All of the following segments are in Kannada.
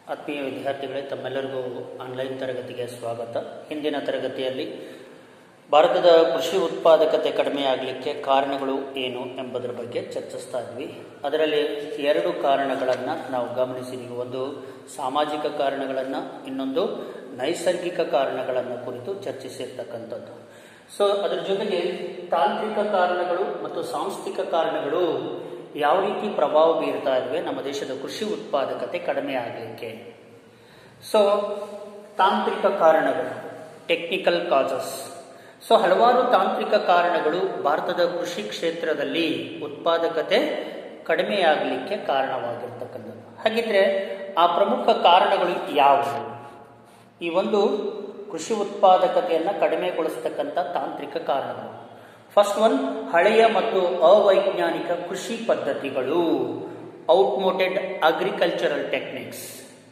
ಆತ್ಮೀಯ ವಿದ್ಯಾರ್ಥಿಗಳೇ ತಮ್ಮೆಲ್ಲರಿಗೂ ಆನ್ಲೈನ್ ತರಗತಿಗೆ ಸ್ವಾಗತ ಹಿಂದಿನ ತರಗತಿಯಲ್ಲಿ ಭಾರತದ ಕೃಷಿ ಉತ್ಪಾದಕತೆ ಕಡಿಮೆಯಾಗಲಿಕ್ಕೆ ಕಾರಣಗಳು ಏನು ಎಂಬುದರ ಬಗ್ಗೆ ಚರ್ಚಿಸ್ತಾ ಇದ್ವಿ ಅದರಲ್ಲಿ ಎರಡು ಕಾರಣಗಳನ್ನು ನಾವು ಗಮನಿಸಿದ್ವಿ ಒಂದು ಸಾಮಾಜಿಕ ಕಾರಣಗಳನ್ನು ಇನ್ನೊಂದು ನೈಸರ್ಗಿಕ ಕಾರಣಗಳನ್ನು ಕುರಿತು ಚರ್ಚಿಸಿರ್ತಕ್ಕಂಥದ್ದು ಸೊ ಅದರ ಜೊತೆಗೆ ತಾಂತ್ರಿಕ ಕಾರಣಗಳು ಮತ್ತು ಸಾಂಸ್ಥಿಕ ಕಾರಣಗಳು ಯಾವ ರೀತಿ ಪ್ರಭಾವ ಬೀರ್ತಾ ಇದ್ವಿ ನಮ್ಮ ದೇಶದ ಕೃಷಿ ಉತ್ಪಾದಕತೆ ಕಡಿಮೆ ಆಗಲಿಕ್ಕೆ ಸೊ ತಾಂತ್ರಿಕ ಕಾರಣಗಳು ಟೆಕ್ನಿಕಲ್ ಕಾಸಸ್ ಸೊ ಹಲವಾರು ತಾಂತ್ರಿಕ ಕಾರಣಗಳು ಭಾರತದ ಕೃಷಿ ಕ್ಷೇತ್ರದಲ್ಲಿ ಉತ್ಪಾದಕತೆ ಕಡಿಮೆಯಾಗಲಿಕ್ಕೆ ಕಾರಣವಾಗಿರ್ತಕ್ಕಂಥದ್ದು ಹಾಗಿದ್ರೆ ಆ ಪ್ರಮುಖ ಕಾರಣಗಳು ಯಾವುವು ಈ ಒಂದು ಕೃಷಿ ಉತ್ಪಾದಕತೆಯನ್ನು ಕಡಿಮೆಗೊಳಿಸ್ತಕ್ಕಂಥ ತಾಂತ್ರಿಕ ಕಾರಣಗಳು ಫಸ್ಟ್ ಒನ್ ಹಳೆಯ ಮತ್ತು ಅವೈಜ್ಞಾನಿಕ ಕೃಷಿ ಪದ್ಧತಿಗಳು outmoded agricultural techniques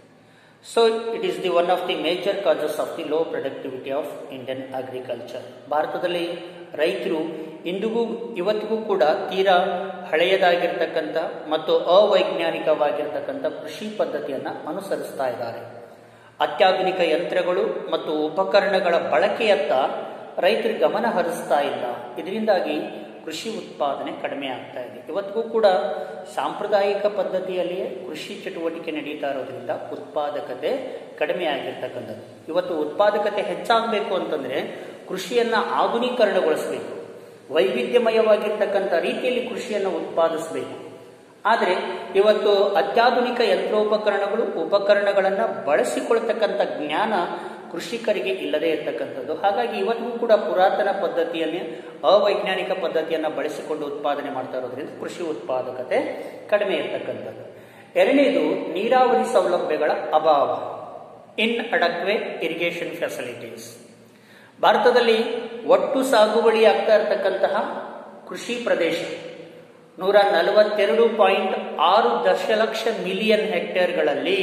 so it is the one of the major causes of the low productivity of Indian agriculture ಭಾರತದಲ್ಲಿ ರೈತರು ಇಂದಿಗೂ ಇವತ್ತಿಗೂ ಕೂಡ ತೀರಾ ಹಳೆಯದಾಗಿರ್ತಕ್ಕಂಥ ಮತ್ತು ಅವೈಜ್ಞಾನಿಕವಾಗಿರ್ತಕ್ಕಂಥ ಕೃಷಿ ಪದ್ಧತಿಯನ್ನು ಅನುಸರಿಸ್ತಾ ಇದ್ದಾರೆ ಅತ್ಯಾಧುನಿಕ ಯಂತ್ರಗಳು ಮತ್ತು ಉಪಕರಣಗಳ ಬಳಕೆಯತ್ತ ರೈತರು ಗಮನ ಹರಿಸ್ತಾ ಇಲ್ಲ ಇದರಿಂದಾಗಿ ಕೃಷಿ ಉತ್ಪಾದನೆ ಕಡಿಮೆ ಆಗ್ತಾ ಇದೆ ಇವತ್ತಿಗೂ ಕೂಡ ಸಾಂಪ್ರದಾಯಿಕ ಪದ್ಧತಿಯಲ್ಲಿಯೇ ಕೃಷಿ ಚಟುವಟಿಕೆ ನಡೀತಾ ಇರೋದ್ರಿಂದ ಉತ್ಪಾದಕತೆ ಕಡಿಮೆ ಆಗಿರ್ತಕ್ಕಂಥದ್ದು ಇವತ್ತು ಉತ್ಪಾದಕತೆ ಹೆಚ್ಚಾಗಬೇಕು ಅಂತಂದರೆ ಕೃಷಿಯನ್ನು ಆಧುನೀಕರಣಗೊಳಿಸಬೇಕು ವೈವಿಧ್ಯಮಯವಾಗಿರ್ತಕ್ಕಂಥ ರೀತಿಯಲ್ಲಿ ಕೃಷಿಯನ್ನು ಉತ್ಪಾದಿಸಬೇಕು ಆದರೆ ಇವತ್ತು ಅತ್ಯಾಧುನಿಕ ಯಂತ್ರೋಪಕರಣಗಳು ಉಪಕರಣಗಳನ್ನು ಬಳಸಿಕೊಳ್ತಕ್ಕಂಥ ಜ್ಞಾನ ಕೃಷಿಕರಿಗೆ ಇಲ್ಲದೇ ಇರತಕ್ಕಂಥದ್ದು ಹಾಗಾಗಿ ಇವತ್ತಿಗೂ ಕೂಡ ಪುರಾತನ ಪದ್ಧತಿಯನ್ನೇ ಅವೈಜ್ಞಾನಿಕ ಪದ್ಧತಿಯನ್ನು ಬಳಸಿಕೊಂಡು ಉತ್ಪಾದನೆ ಮಾಡ್ತಾ ಇರೋದ್ರಿಂದ ಕೃಷಿ ಉತ್ಪಾದಕತೆ ಕಡಿಮೆ ಇರತಕ್ಕಂಥದ್ದು ಎರಡನೇದು ನೀರಾವರಿ ಸೌಲಭ್ಯಗಳ ಅಭಾವ ಇನ್ ಅಡಕ್ವೆ ಇರಿಗೇಷನ್ ಫೆಸಿಲಿಟೀಸ್ ಭಾರತದಲ್ಲಿ ಒಟ್ಟು ಸಾಗುವಳಿ ಆಗ್ತಾ ಇರತಕ್ಕಂತಹ ಕೃಷಿ ಪ್ರದೇಶ ನೂರ ನಲವತ್ತೆರಡು ಪಾಯಿಂಟ್ ಆರು ದಶಲಕ್ಷ ಮಿಲಿಯನ್ ಹೆಕ್ಟೇರ್ಗಳಲ್ಲಿ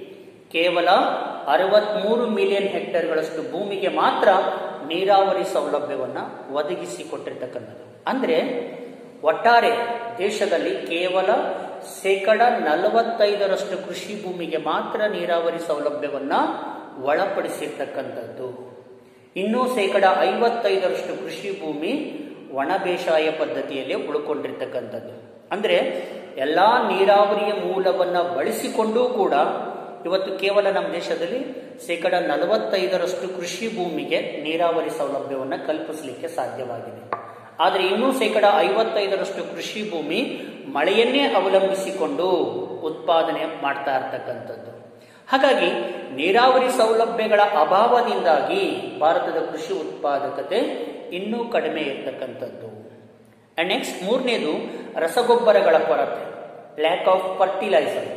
ಕೇವಲ ಅರವತ್ಮೂರು ಮಿಲಿಯನ್ ಹೆಕ್ಟೇರ್ಗಳಷ್ಟು ಭೂಮಿಗೆ ಮಾತ್ರ ನೀರಾವರಿ ಸೌಲಭ್ಯವನ್ನು ಒದಗಿಸಿಕೊಟ್ಟಿರ್ತಕ್ಕಂಥದ್ದು ಅಂದರೆ ಒಟ್ಟಾರೆ ದೇಶದಲ್ಲಿ ಕೇವಲ ಶೇಕಡ ನಲವತ್ತೈದರಷ್ಟು ಕೃಷಿ ಭೂಮಿಗೆ ಮಾತ್ರ ನೀರಾವರಿ ಸೌಲಭ್ಯವನ್ನು ಒಳಪಡಿಸಿರ್ತಕ್ಕಂಥದ್ದು ಇನ್ನೂ ಶೇಕಡ ಐವತ್ತೈದರಷ್ಟು ಕೃಷಿ ಭೂಮಿ ಒಣ ಬೇಸಾಯ ಪದ್ಧತಿಯಲ್ಲಿ ಉಳ್ಕೊಂಡಿರ್ತಕ್ಕಂಥದ್ದು ಅಂದರೆ ಎಲ್ಲ ನೀರಾವರಿಯ ಮೂಲವನ್ನು ಬಳಸಿಕೊಂಡೂ ಕೂಡ ಇವತ್ತು ಕೇವಲ ನಮ್ಮ ದೇಶದಲ್ಲಿ ಶೇಕಡ ನಲವತ್ತೈದರಷ್ಟು ಕೃಷಿ ಭೂಮಿಗೆ ನೀರಾವರಿ ಸೌಲಭ್ಯವನ್ನು ಕಲ್ಪಿಸಲಿಕ್ಕೆ ಸಾಧ್ಯವಾಗಿದೆ ಆದರೆ ಇನ್ನೂ ಶೇಕಡ ಐವತ್ತೈದರಷ್ಟು ಕೃಷಿ ಭೂಮಿ ಮಳೆಯನ್ನೇ ಅವಲಂಬಿಸಿಕೊಂಡು ಉತ್ಪಾದನೆ ಮಾಡ್ತಾ ಇರ್ತಕ್ಕಂಥದ್ದು ಹಾಗಾಗಿ ನೀರಾವರಿ ಸೌಲಭ್ಯಗಳ ಅಭಾವದಿಂದಾಗಿ ಭಾರತದ ಕೃಷಿ ಉತ್ಪಾದಕತೆ ಇನ್ನೂ ಕಡಿಮೆ ಇರತಕ್ಕಂಥದ್ದು ಅಂಡ್ ನೆಕ್ಸ್ಟ್ ಮೂರನೇದು ರಸಗೊಬ್ಬರಗಳ ಕೊರತೆ ಲ್ಯಾಕ್ ಆಫ್ ಫರ್ಟಿಲೈಸರ್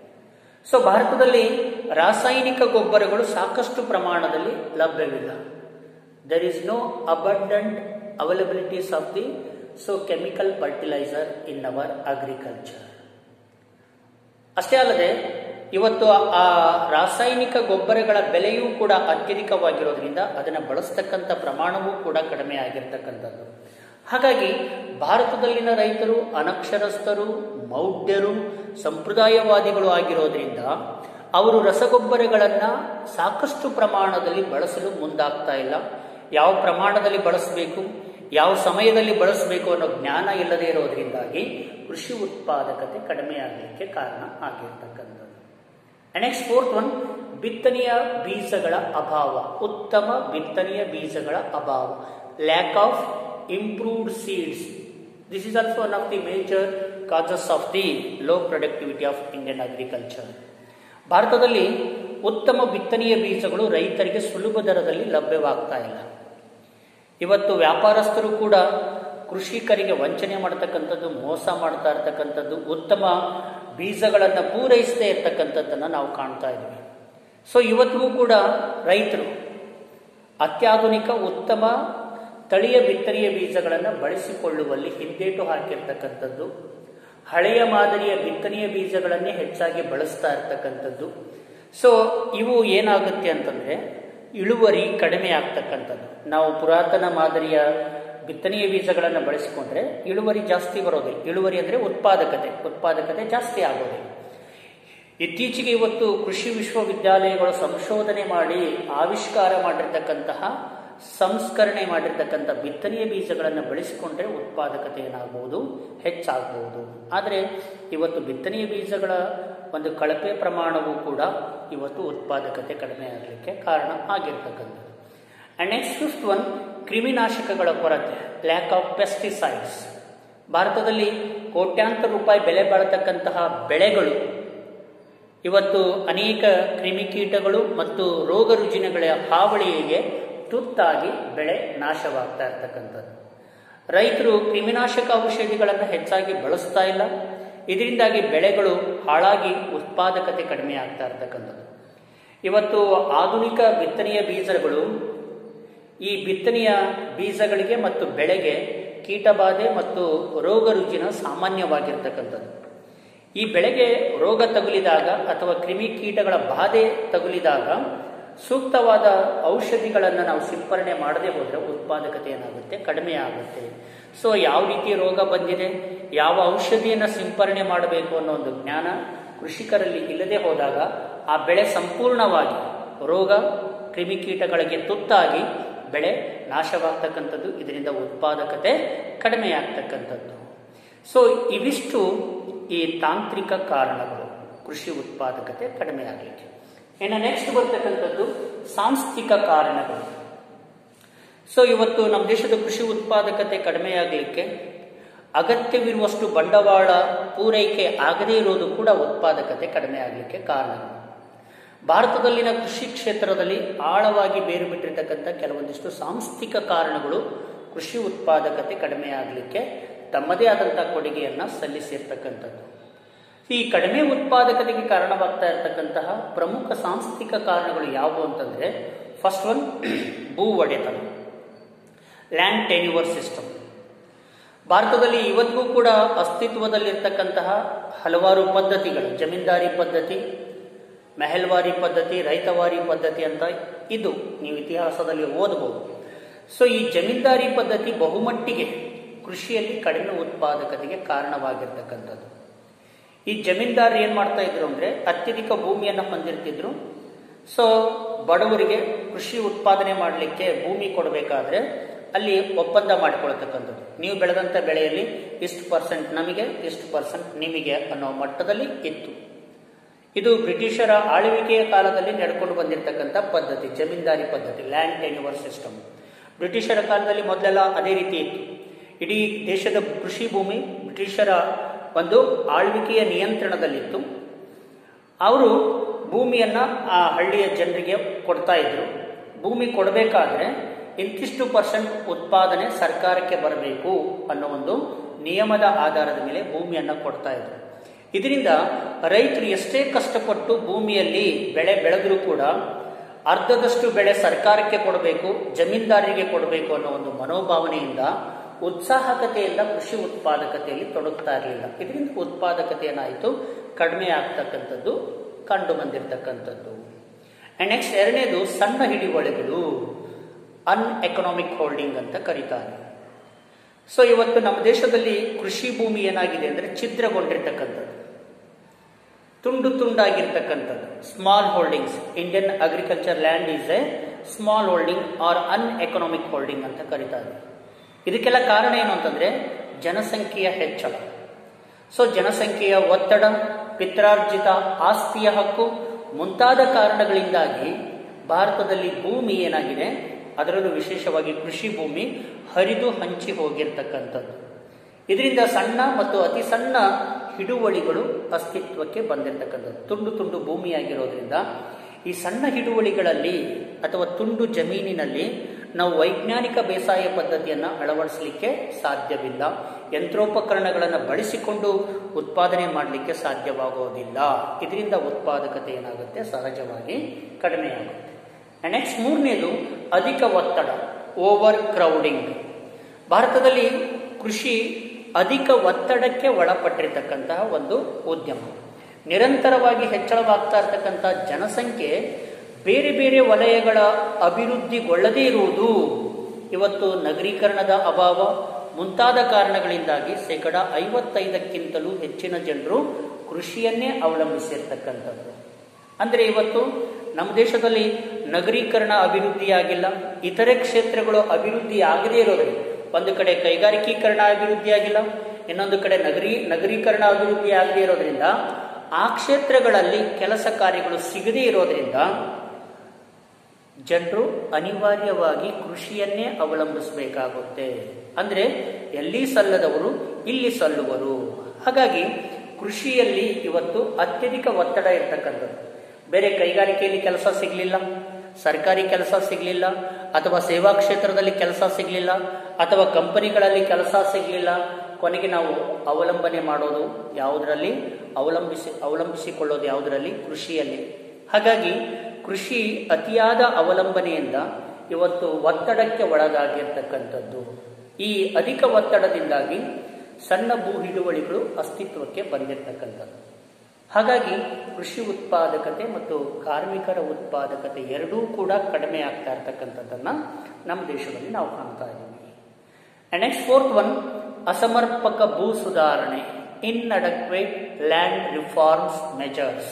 ಸೊ ಭಾರತದಲ್ಲಿ ರಾಸಾಯನಿಕ ಗೊಬ್ಬರಗಳು ಸಾಕಷ್ಟು ಪ್ರಮಾಣದಲ್ಲಿ ಲಭ್ಯವಿಲ್ಲ there is no abundant availabilities of the so chemical fertiliser in our agriculture ಅಷ್ಟೇ ಅಲ್ಲದೆ ಇವತ್ತು ಆ ರಾಸಾಯನಿಕ ಗೊಬ್ಬರಗಳ ಬೆಲೆಯೂ ಕೂಡ ಅತ್ಯಧಿಕವಾಗಿರೋದ್ರಿಂದ ಅದನ್ನು ಬಳಸ್ತಕ್ಕಂಥ ಪ್ರಮಾಣವೂ ಕೂಡ ಕಡಿಮೆ ಆಗಿರ್ತಕ್ಕಂಥದ್ದು ಹಾಗಾಗಿ ಭಾರತದಲ್ಲಿನ ರೈತರು ಅನಕ್ಷರಸ್ಥರು ಮೌಢ್ಯರು ಸಂಪ್ರದಾಯವಾದಿಗಳು ಆಗಿರೋದ್ರಿಂದ ಅವರು ರಸಗೊಬ್ಬರಗಳನ್ನು ಸಾಕಷ್ಟು ಪ್ರಮಾಣದಲ್ಲಿ ಬಳಸಲು ಮುಂದಾಗ್ತಾ ಇಲ್ಲ ಯಾವ ಪ್ರಮಾಣದಲ್ಲಿ ಬಳಸಬೇಕು ಯಾವ ಸಮಯದಲ್ಲಿ ಬಳಸಬೇಕು ಅನ್ನೋ ಜ್ಞಾನ ಇಲ್ಲದೆ ಇರೋದ್ರಿಂದಾಗಿ ಕೃಷಿ ಉತ್ಪಾದಕತೆ ಕಡಿಮೆ ಆಗಲಿಕ್ಕೆ ಕಾರಣ ಆಗಿರ್ತಕ್ಕಂಥದ್ದು ನೆಕ್ಸ್ಟ್ ಫೋರ್ತ್ ಒನ್ ಬಿತ್ತನೆಯ ಬೀಜಗಳ ಅಭಾವ ಉತ್ತಮ ಬಿತ್ತನೆಯ ಬೀಜಗಳ ಅಭಾವ lack of improved seeds this is also one of the major causes of the low productivity of Indian agriculture ಭಾರತದಲ್ಲಿ ಉತ್ತಮ ಬಿತ್ತನೆಯ ಬೀಜಗಳು ರೈತರಿಗೆ ಸುಲಭ ದರದಲ್ಲಿ ಲಭ್ಯವಾಗ್ತಾ ಇಲ್ಲ ಇವತ್ತು ವ್ಯಾಪಾರಸ್ಥರು ಕೂಡ ಕೃಷಿಕರಿಗೆ ವಂಚನೆ ಮಾಡ್ತಕ್ಕಂಥದ್ದು ಮೋಸ ಮಾಡ್ತಾ ಇರ್ತಕ್ಕಂಥದ್ದು ಉತ್ತಮ ಬೀಜಗಳನ್ನು ಪೂರೈಸದೇ ಇರ್ತಕ್ಕಂಥದ್ದನ್ನು ನಾವು ಕಾಣ್ತಾ ಇದ್ವಿ ಸೊ ಇವತ್ತಿಗೂ ಕೂಡ ರೈತರು ಅತ್ಯಾಧುನಿಕ ಉತ್ತಮ ತಳಿಯ ಬಿತ್ತನೆಯ ಬೀಜಗಳನ್ನು ಬಳಸಿಕೊಳ್ಳುವಲ್ಲಿ ಹಿಂದೇಟು ಹಾಕಿರ್ತಕ್ಕಂಥದ್ದು ಹಳೆಯ ಮಾದರಿಯ ಬಿತ್ತನೆಯ ಬೀಜಗಳನ್ನೇ ಹೆಚ್ಚಾಗಿ ಬಳಸ್ತಾ ಇರ್ತಕ್ಕಂಥದ್ದು ಸೊ ಇವು ಏನಾಗುತ್ತೆ ಅಂತಂದರೆ ಇಳುವರಿ ಕಡಿಮೆ ಆಗ್ತಕ್ಕಂಥದ್ದು ನಾವು ಪುರಾತನ ಮಾದರಿಯ ಬಿತ್ತನೆಯ ಬೀಜಗಳನ್ನು ಬಳಸಿಕೊಂಡ್ರೆ ಇಳುವರಿ ಜಾಸ್ತಿ ಬರೋದಿಲ್ಲ ಇಳುವರಿ ಅಂದರೆ ಉತ್ಪಾದಕತೆ ಉತ್ಪಾದಕತೆ ಜಾಸ್ತಿ ಆಗೋದಿಲ್ಲ ಇತ್ತೀಚೆಗೆ ಇವತ್ತು ಕೃಷಿ ವಿಶ್ವವಿದ್ಯಾಲಯಗಳು ಸಂಶೋಧನೆ ಮಾಡಿ ಆವಿಷ್ಕಾರ ಮಾಡಿರ್ತಕ್ಕಂತಹ ಸಂಸ್ಕರಣೆ ಮಾಡಿರ್ತಕ್ಕಂಥ ಬಿತ್ತನೆಯ ಬೀಜಗಳನ್ನು ಬಳಸಿಕೊಂಡ್ರೆ ಉತ್ಪಾದಕತೆ ಏನಾಗಬಹುದು ಹೆಚ್ಚಾಗಬಹುದು ಆದರೆ ಇವತ್ತು ಬಿತ್ತನೆಯ ಬೀಜಗಳ ಒಂದು ಕಳಪೆ ಪ್ರಮಾಣವೂ ಕೂಡ ಇವತ್ತು ಉತ್ಪಾದಕತೆ ಕಡಿಮೆ ಆಗಲಿಕ್ಕೆ ಕಾರಣ ಆಗಿರ್ತಕ್ಕಂಥದ್ದು ಆ್ಯಂಡ್ ನೆಕ್ಸ್ಟ್ ಫಿಫ್ತ್ ಒನ್ ಕ್ರಿಮಿನಾಶಕಗಳ ಕೊರತೆ ಲ್ಯಾಕ್ ಆಫ್ ಪೆಸ್ಟಿಸೈಡ್ಸ್ ಭಾರತದಲ್ಲಿ ಕೋಟ್ಯಾಂತರ ರೂಪಾಯಿ ಬೆಲೆ ಬಾಳತಕ್ಕಂತಹ ಬೆಳೆಗಳು ಇವತ್ತು ಅನೇಕ ಕ್ರಿಮಿಕೀಟಗಳು ಮತ್ತು ರೋಗ ರುಜಿನಗಳ ಹಾವಳಿಗೆ ತುತ್ತಾಗಿ ಬೆಳೆ ನಾಶವಾಗ್ತಾ ಇರ್ತಕ್ಕಂಥದ್ದು ರೈತರು ಕ್ರಿಮಿನಾಶಕ ಔಷಧಿಗಳನ್ನು ಹೆಚ್ಚಾಗಿ ಬಳಸ್ತಾ ಇಲ್ಲ ಇದರಿಂದಾಗಿ ಬೆಳೆಗಳು ಹಾಳಾಗಿ ಉತ್ಪಾದಕತೆ ಕಡಿಮೆ ಆಗ್ತಾ ಇರ್ತಕ್ಕಂಥದ್ದು ಇವತ್ತು ಆಧುನಿಕ ಬಿತ್ತನೆಯ ಬೀಜಗಳು ಈ ಬಿತ್ತನೆಯ ಬೀಜಗಳಿಗೆ ಮತ್ತು ಬೆಳೆಗೆ ಕೀಟಬಾಧೆ ಮತ್ತು ರೋಗ ರುಜಿನ ಸಾಮಾನ್ಯವಾಗಿರ್ತಕ್ಕಂಥದ್ದು ಈ ಬೆಳೆಗೆ ರೋಗ ತಗುಲಿದಾಗ ಅಥವಾ ಕ್ರಿಮಿ ಕೀಟಗಳ ಬಾಧೆ ತಗುಲಿದಾಗ ಸೂಕ್ತವಾದ ಔಷಧಿಗಳನ್ನು ನಾವು ಸಿಂಪರಣೆ ಮಾಡದೆ ಹೋದರೆ ಉತ್ಪಾದಕತೆ ಏನಾಗುತ್ತೆ ಕಡಿಮೆ ಆಗುತ್ತೆ ಸೊ ಯಾವ ರೀತಿ ರೋಗ ಬಂದಿದೆ ಯಾವ ಔಷಧಿಯನ್ನು ಸಿಂಪರಣೆ ಮಾಡಬೇಕು ಅನ್ನೋ ಒಂದು ಜ್ಞಾನ ಕೃಷಿಕರಲ್ಲಿ ಇಲ್ಲದೆ ಹೋದಾಗ ಆ ಬೆಳೆ ಸಂಪೂರ್ಣವಾಗಿ ರೋಗ ಕ್ರಿಮಿಕೀಟಗಳಿಗೆ ತುತ್ತಾಗಿ ಬೆಳೆ ನಾಶವಾಗ್ತಕ್ಕಂಥದ್ದು ಇದರಿಂದ ಉತ್ಪಾದಕತೆ ಕಡಿಮೆ ಆಗ್ತಕ್ಕಂಥದ್ದು ಸೊ ಇವಿಷ್ಟು ಈ ತಾಂತ್ರಿಕ ಕಾರಣಗಳು ಕೃಷಿ ಉತ್ಪಾದಕತೆ ಕಡಿಮೆ ಆಗಲಿಕ್ಕೆ ಇನ್ನು ನೆಕ್ಸ್ಟ್ ಬರ್ತಕ್ಕಂಥದ್ದು ಸಾಂಸ್ಥಿಕ ಕಾರಣಗಳು ಸೊ ಇವತ್ತು ನಮ್ಮ ದೇಶದ ಕೃಷಿ ಉತ್ಪಾದಕತೆ ಕಡಿಮೆ ಆಗಲಿಕ್ಕೆ ಅಗತ್ಯವಿರುವಷ್ಟು ಬಂಡವಾಳ ಪೂರೈಕೆ ಆಗದೇ ಇರೋದು ಕೂಡ ಉತ್ಪಾದಕತೆ ಕಡಿಮೆ ಆಗಲಿಕ್ಕೆ ಕಾರಣಗಳು ಭಾರತದಲ್ಲಿನ ಕೃಷಿ ಕ್ಷೇತ್ರದಲ್ಲಿ ಆಳವಾಗಿ ಬೇರು ಬಿಟ್ಟಿರ್ತಕ್ಕಂಥ ಕೆಲವೊಂದಿಷ್ಟು ಸಾಂಸ್ಥಿಕ ಕಾರಣಗಳು ಕೃಷಿ ಉತ್ಪಾದಕತೆ ಕಡಿಮೆ ಆಗಲಿಕ್ಕೆ ತಮ್ಮದೇ ಆದಂಥ ಕೊಡುಗೆಯನ್ನು ಸಲ್ಲಿಸಿರ್ತಕ್ಕಂಥದ್ದು ಈ ಕಡಿಮೆ ಉತ್ಪಾದಕತೆಗೆ ಕಾರಣವಾಗ್ತಾ ಇರತಕ್ಕಂತಹ ಪ್ರಮುಖ ಸಾಂಸ್ಥಿಕ ಕಾರಣಗಳು ಯಾವುವು ಅಂತಂದರೆ ಫಸ್ಟ್ ಒನ್ ಭೂ ಒಡೆತನ ಲ್ಯಾಂಡ್ ಟೆನ್ಯೂವರ್ ಸಿಸ್ಟಮ್ ಭಾರತದಲ್ಲಿ ಇವತ್ತಿಗೂ ಕೂಡ ಅಸ್ತಿತ್ವದಲ್ಲಿರ್ತಕ್ಕಂತಹ ಹಲವಾರು ಪದ್ಧತಿಗಳು ಜಮೀನ್ದಾರಿ ಪದ್ಧತಿ ಮೆಹಲ್ವಾರಿ ಪದ್ಧತಿ ರೈತವಾರಿ ಪದ್ಧತಿ ಅಂತ ಇದು ನೀವು ಇತಿಹಾಸದಲ್ಲಿ ಓದಬಹುದು ಸೊ ಈ ಜಮೀನ್ದಾರಿ ಪದ್ಧತಿ ಬಹುಮಟ್ಟಿಗೆ ಕೃಷಿಯಲ್ಲಿ ಕಡಿಮೆ ಉತ್ಪಾದಕತೆಗೆ ಕಾರಣವಾಗಿರ್ತಕ್ಕಂಥದ್ದು ಈ ಜಮೀನ್ದಾರ್ ಏನು ಮಾಡ್ತಾ ಇದ್ರು ಅಂದರೆ ಅತ್ಯಧಿಕ ಭೂಮಿಯನ್ನು ಹೊಂದಿರ್ತಿದ್ರು ಸೊ ಬಡವರಿಗೆ ಕೃಷಿ ಉತ್ಪಾದನೆ ಮಾಡಲಿಕ್ಕೆ ಭೂಮಿ ಕೊಡಬೇಕಾದ್ರೆ ಅಲ್ಲಿ ಒಪ್ಪಂದ ಮಾಡಿಕೊಳ್ತಕ್ಕಂಥದ್ದು ನೀವು ಬೆಳೆದಂಥ ಬೆಳೆಯಲ್ಲಿ ಇಷ್ಟು ಪರ್ಸೆಂಟ್ ನಮಗೆ ಇಷ್ಟು ಪರ್ಸೆಂಟ್ ನಿಮಗೆ ಅನ್ನೋ ಮಟ್ಟದಲ್ಲಿ ಇತ್ತು ಇದು ಬ್ರಿಟಿಷರ ಆಳ್ವಿಕೆಯ ಕಾಲದಲ್ಲಿ ನಡ್ಕೊಂಡು ಬಂದಿರತಕ್ಕಂಥ ಪದ್ಧತಿ ಜಮೀನ್ದಾರಿ ಪದ್ಧತಿ ಲ್ಯಾಂಡ್ ಟೆನ್ಯೂವರ್ ಸಿಸ್ಟಮ್ ಬ್ರಿಟಿಷರ ಕಾಲದಲ್ಲಿ ಮೊದಲೆಲ್ಲ ಅದೇ ರೀತಿ ಇತ್ತು ಇಡೀ ದೇಶದ ಕೃಷಿ ಭೂಮಿ ಬ್ರಿಟಿಷರ ಒಂದು ಆಳ್ವಿಕೆಯ ನಿಯಂತ್ರಣದಲ್ಲಿತ್ತು ಅವರು ಭೂಮಿಯನ್ನು ಆ ಹಳ್ಳಿಯ ಜನರಿಗೆ ಕೊಡ್ತಾ ಇದ್ರು ಭೂಮಿ ಕೊಡಬೇಕಾದ್ರೆ ಇಂತಿಷ್ಟು ಪರ್ಸೆಂಟ್ ಉತ್ಪಾದನೆ ಸರ್ಕಾರಕ್ಕೆ ಬರಬೇಕು ಅನ್ನೋ ಒಂದು ನಿಯಮದ ಆಧಾರದ ಮೇಲೆ ಭೂಮಿಯನ್ನು ಕೊಡ್ತಾ ಇದ್ರು ಇದರಿಂದ ರೈತರು ಎಷ್ಟೇ ಕಷ್ಟಪಟ್ಟು ಭೂಮಿಯಲ್ಲಿ ಬೆಳೆ ಬೆಳೆದರೂ ಕೂಡ ಅರ್ಧದಷ್ಟು ಬೆಳೆ ಸರ್ಕಾರಕ್ಕೆ ಕೊಡಬೇಕು ಜಮೀನ್ದಾರರಿಗೆ ಕೊಡಬೇಕು ಅನ್ನೋ ಒಂದು ಮನೋಭಾವನೆಯಿಂದ ಉತ್ಸಾಹಕತೆಯಿಂದ ಕೃಷಿ ಉತ್ಪಾದಕತೆಯಲ್ಲಿ ತೊಡಗ್ತಾ ಇರಲಿಲ್ಲ ಇದರಿಂದ ಉತ್ಪಾದಕತೆ ಏನಾಯಿತು ಕಡಿಮೆ ಆಗ್ತಕ್ಕಂಥದ್ದು ಕಂಡು ಬಂದಿರತಕ್ಕಂಥದ್ದು ಆ್ಯಂಡ್ ನೆಕ್ಸ್ಟ್ ಎರಡನೇದು ಸಣ್ಣ ಹಿಡಿವಳಿಗಳು ಅನ್ ಎಕನಾಮಿಕ್ ಹೋಲ್ಡಿಂಗ್ ಅಂತ ಕರೀತಾರೆ ಸೊ ಇವತ್ತು ನಮ್ಮ ದೇಶದಲ್ಲಿ ಕೃಷಿ ಭೂಮಿ ಏನಾಗಿದೆ ಅಂದರೆ ಛಿದ್ರಗೊಂಡಿರ್ತಕ್ಕಂಥದ್ದು ತುಂಡು ತುಂಡಾಗಿರ್ತಕ್ಕಂಥದ್ದು small holdings Indian agriculture land is a small holding or uneconomic holding ಅಂತ ಕರೀತಾರೆ ಇದಕ್ಕೆಲ್ಲ ಕಾರಣ ಏನು ಅಂತಂದರೆ ಜನಸಂಖ್ಯೆಯ ಹೆಚ್ಚಳ ಸೊ ಜನಸಂಖ್ಯೆಯ ಒತ್ತಡ ಪಿತ್ರಾರ್ಜಿತ ಆಸ್ತಿಯ ಹಕ್ಕು ಮುಂತಾದ ಕಾರಣಗಳಿಂದಾಗಿ ಭಾರತದಲ್ಲಿ ಭೂಮಿ ಏನಾಗಿದೆ ಅದರಲ್ಲೂ ವಿಶೇಷವಾಗಿ ಕೃಷಿ ಭೂಮಿ ಹರಿದು ಹಂಚಿ ಹೋಗಿರ್ತಕ್ಕಂಥದ್ದು ಇದರಿಂದ ಸಣ್ಣ ಮತ್ತು ಅತಿ ಸಣ್ಣ ಹಿಡುವಳಿಗಳು ಅಸ್ತಿತ್ವಕ್ಕೆ ಬಂದಿರತಕ್ಕಂಥದ್ದು ತುಂಡು ತುಂಡು ಭೂಮಿಯಾಗಿರೋದ್ರಿಂದ ಈ ಸಣ್ಣ ಹಿಡುವಳಿಗಳಲ್ಲಿ ಅಥವಾ ತುಂಡು ಜಮೀನಿನಲ್ಲಿ ನಾವು ವೈಜ್ಞಾನಿಕ ಬೇಸಾಯ ಪದ್ಧತಿಯನ್ನು ಅಳವಡಿಸಲಿಕ್ಕೆ ಸಾಧ್ಯವಿಲ್ಲ ಯಂತ್ರೋಪಕರಣಗಳನ್ನು ಬಳಸಿಕೊಂಡು ಉತ್ಪಾದನೆ ಮಾಡಲಿಕ್ಕೆ ಸಾಧ್ಯವಾಗೋದಿಲ್ಲ ಇದರಿಂದ ಉತ್ಪಾದಕತೆ ಏನಾಗುತ್ತೆ ಸಹಜವಾಗಿ ಕಡಿಮೆಯಾಗುತ್ತೆ ನೆಕ್ಸ್ಟ್ ಮೂರನೇದು ಅಧಿಕ ಒತ್ತಡ ಓವರ್ ಕ್ರೌಡಿಂಗ್ ಭಾರತದಲ್ಲಿ ಕೃಷಿ ಅಧಿಕ ಒತ್ತಡಕ್ಕೆ ಒಳಪಟ್ಟಿರ್ತಕ್ಕಂತಹ ಒಂದು ಉದ್ಯಮ ನಿರಂತರವಾಗಿ ಹೆಚ್ಚಳವಾಗ್ತಾ ಇರತಕ್ಕಂಥ ಜನಸಂಖ್ಯೆ ಬೇರೆ ಬೇರೆ ವಲಯಗಳ ಅಭಿವೃದ್ಧಿಗೊಳ್ಳದೇ ಇರುವುದು ಇವತ್ತು ನಗರೀಕರಣದ ಅಭಾವ ಮುಂತಾದ ಕಾರಣಗಳಿಂದಾಗಿ ಶೇಕಡ ಐವತ್ತೈದಕ್ಕಿಂತಲೂ ಹೆಚ್ಚಿನ ಜನರು ಕೃಷಿಯನ್ನೇ ಅವಲಂಬಿಸಿರ್ತಕ್ಕಂಥದ್ದು ಅಂದರೆ ಇವತ್ತು ನಮ್ಮ ದೇಶದಲ್ಲಿ ನಗರೀಕರಣ ಅಭಿವೃದ್ಧಿ ಆಗಿಲ್ಲ ಇತರೆ ಕ್ಷೇತ್ರಗಳು ಅಭಿವೃದ್ಧಿ ಆಗದೇ ಇರೋದ್ರಿಂದ ಒಂದು ಕಡೆ ಕೈಗಾರಿಕೀಕರಣ ಅಭಿವೃದ್ಧಿ ಆಗಿಲ್ಲ ಇನ್ನೊಂದು ಕಡೆ ನಗರೀ ನಗರೀಕರಣ ಅಭಿವೃದ್ಧಿ ಆಗದೇ ಇರೋದ್ರಿಂದ ಆ ಕ್ಷೇತ್ರಗಳಲ್ಲಿ ಕೆಲಸ ಕಾರ್ಯಗಳು ಸಿಗದೇ ಇರೋದ್ರಿಂದ ಜನರು ಅನಿವಾರ್ಯವಾಗಿ ಕೃಷಿಯನ್ನೇ ಅವಲಂಬಿಸಬೇಕಾಗುತ್ತೆ ಅಂದರೆ ಎಲ್ಲಿ ಸಲ್ಲದವರು ಇಲ್ಲಿ ಸಲ್ಲುವರು ಹಾಗಾಗಿ ಕೃಷಿಯಲ್ಲಿ ಇವತ್ತು ಅತ್ಯಧಿಕ ಒತ್ತಡ ಇರ್ತಕ್ಕಂಥದ್ದು ಬೇರೆ ಕೈಗಾರಿಕೆಯಲ್ಲಿ ಕೆಲಸ ಸಿಗಲಿಲ್ಲ ಸರ್ಕಾರಿ ಕೆಲಸ ಸಿಗಲಿಲ್ಲ ಅಥವಾ ಸೇವಾ ಕ್ಷೇತ್ರದಲ್ಲಿ ಕೆಲಸ ಸಿಗಲಿಲ್ಲ ಅಥವಾ ಕಂಪನಿಗಳಲ್ಲಿ ಕೆಲಸ ಸಿಗಲಿಲ್ಲ ಕೊನೆಗೆ ನಾವು ಅವಲಂಬನೆ ಮಾಡೋದು ಯಾವುದರಲ್ಲಿ ಅವಲಂಬಿಸಿ ಅವಲಂಬಿಸಿಕೊಳ್ಳೋದು ಯಾವುದರಲ್ಲಿ ಕೃಷಿಯಲ್ಲಿ ಹಾಗಾಗಿ ಕೃಷಿ ಅತಿಯಾದ ಅವಲಂಬನೆಯಿಂದ ಇವತ್ತು ಒತ್ತಡಕ್ಕೆ ಒಳಗಾಗಿರ್ತಕ್ಕಂಥದ್ದು ಈ ಅಧಿಕ ಒತ್ತಡದಿಂದಾಗಿ ಸಣ್ಣ ಭೂ ಹಿಡುವಳಿಗಳು ಅಸ್ತಿತ್ವಕ್ಕೆ ಬಂದಿರತಕ್ಕಂಥದ್ದು ಹಾಗಾಗಿ ಕೃಷಿ ಉತ್ಪಾದಕತೆ ಮತ್ತು ಕಾರ್ಮಿಕರ ಉತ್ಪಾದಕತೆ ಎರಡೂ ಕೂಡ ಕಡಿಮೆ ಆಗ್ತಾ ಇರ್ತಕ್ಕಂಥದ್ದನ್ನು ನಮ್ಮ ದೇಶದಲ್ಲಿ ನಾವು ಕಾಣ್ತಾ ಇದ್ದೀವಿ ಅಂಡ್ ನೆಕ್ಸ್ಟ್ ಫೋರ್ತ್ ಒನ್ ಅಸಮರ್ಪಕ ಭೂ ಸುಧಾರಣೆ ಇನ್ಅಡಕ್ವೇಟ್ ಲ್ಯಾಂಡ್ ರಿಫಾರ್ಮ್ಸ್ ಮೆಜರ್ಸ್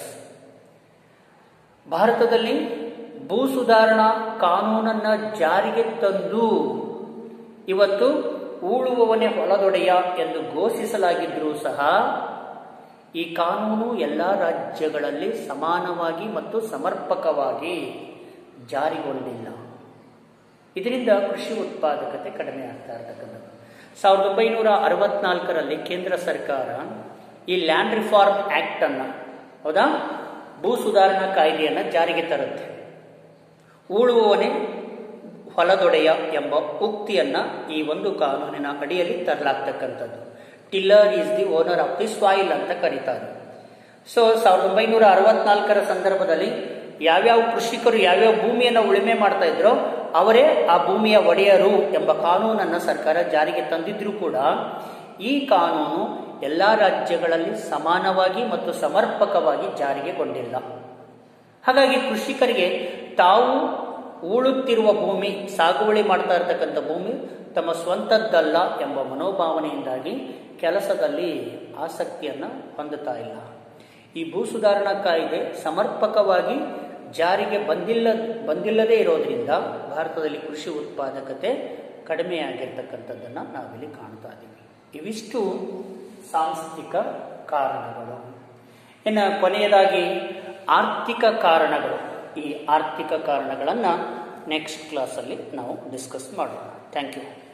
ಭಾರತದಲ್ಲಿ ಭೂ ಸುಧಾರಣಾ ಕಾನೂನನ್ನು ಜಾರಿಗೆ ತಂದು ಇವತ್ತು ಊಳುವವನೇ ಹೊಲದೊಡೆಯ ಎಂದು ಘೋಷಿಸಲಾಗಿದ್ದರೂ ಸಹ ಈ ಕಾನೂನು ಎಲ್ಲ ರಾಜ್ಯಗಳಲ್ಲಿ ಸಮಾನವಾಗಿ ಮತ್ತು ಸಮರ್ಪಕವಾಗಿ ಜಾರಿಗೊಂಡಿಲ್ಲ ಇದರಿಂದ ಕೃಷಿ ಉತ್ಪಾದಕತೆ ಕಡಿಮೆ ಆಗ್ತಾ ಇರ್ತಕ್ಕಂಥದ್ದು ಸಾವಿರದ ಒಂಬೈನೂರ ಅರವತ್ನಾಲ್ಕರಲ್ಲಿ ಕೇಂದ್ರ ಸರ್ಕಾರ ಈ ಲ್ಯಾಂಡ್ ರಿಫಾರ್ಮ್ ಆಕ್ಟ್ ಅನ್ನ ಹೌದಾ ಭೂ ಸುಧಾರಣಾ ಕಾಯ್ದೆಯನ್ನು ಜಾರಿಗೆ ತರುತ್ತೆ ಊಳುವವನೇ ಹೊಲದೊಡೆಯ ಎಂಬ ಉಕ್ತಿಯನ್ನ ಈ ಒಂದು ಕಾನೂನಿನ ಅಡಿಯಲ್ಲಿ ತರಲಾಗ್ತಕ್ಕಂಥದ್ದು tiller is the owner of the soil ಅಂತ ಕರೀತಾರೆ ಸೊ ಸಾವಿರದ ಒಂಬೈನೂರ ಅರವತ್ನಾಲ್ಕರ ಸಂದರ್ಭದಲ್ಲಿ ಯಾವ್ಯಾವ ಕೃಷಿಕರು ಯಾವ್ಯಾವ ಭೂಮಿಯನ್ನು ಉಳುಮೆ ಮಾಡ್ತಾ ಇದ್ರೋ ಅವರೇ ಆ ಭೂಮಿಯ ಒಡೆಯರು ಎಂಬ ಕಾನೂನನ್ನು ಸರ್ಕಾರ ಜಾರಿಗೆ ತಂದಿದ್ರೂ ಕೂಡ ಈ ಕಾನೂನು ಎಲ್ಲ ರಾಜ್ಯಗಳಲ್ಲಿ ಸಮಾನವಾಗಿ ಮತ್ತು ಸಮರ್ಪಕವಾಗಿ ಜಾರಿಗೆಗೊಂಡಿಲ್ಲ ಹಾಗಾಗಿ ಕೃಷಿಕರಿಗೆ ತಾವು ಉಳುತ್ತಿರುವ ಭೂಮಿ ಸಾಗುವಳಿ ಮಾಡ್ತಾ ಇರತಕ್ಕಂಥ ಭೂಮಿ ತಮ್ಮ ಸ್ವಂತದ್ದಲ್ಲ ಎಂಬ ಮನೋಭಾವನೆಯಿಂದಾಗಿ ಕೆಲಸದಲ್ಲಿ ಆಸಕ್ತಿಯನ್ನು ಹೊಂದುತ್ತಾ ಇಲ್ಲ ಈ ಭೂ ಸುಧಾರಣಾ ಕಾಯ್ದೆ ಸಮರ್ಪಕವಾಗಿ ಜಾರಿಗೆ ಬಂದಿಲ್ಲ ಬಂದಿಲ್ಲದೇ ಇರೋದ್ರಿಂದ ಭಾರತದಲ್ಲಿ ಕೃಷಿ ಉತ್ಪಾದಕತೆ ಕಡಿಮೆಯಾಗಿರ್ತಕ್ಕಂಥದ್ದನ್ನು ನಾವಿಲ್ಲಿ ಕಾಣ್ತಾ ಇದ್ದೀವಿ ಇವಿಷ್ಟು ಸಾಂಸ್ಥಿಕ ಕಾರಣಗಳು ಇನ್ನು ಕೊನೆಯದಾಗಿ ಆರ್ಥಿಕ ಕಾರಣಗಳು ಈ ಆರ್ಥಿಕ ಕಾರಣಗಳನ್ನು ನೆಕ್ಸ್ಟ್ ಕ್ಲಾಸಲ್ಲಿ ನಾವು ಡಿಸ್ಕಸ್ ಮಾಡೋಣ ಥ್ಯಾಂಕ್ ಯು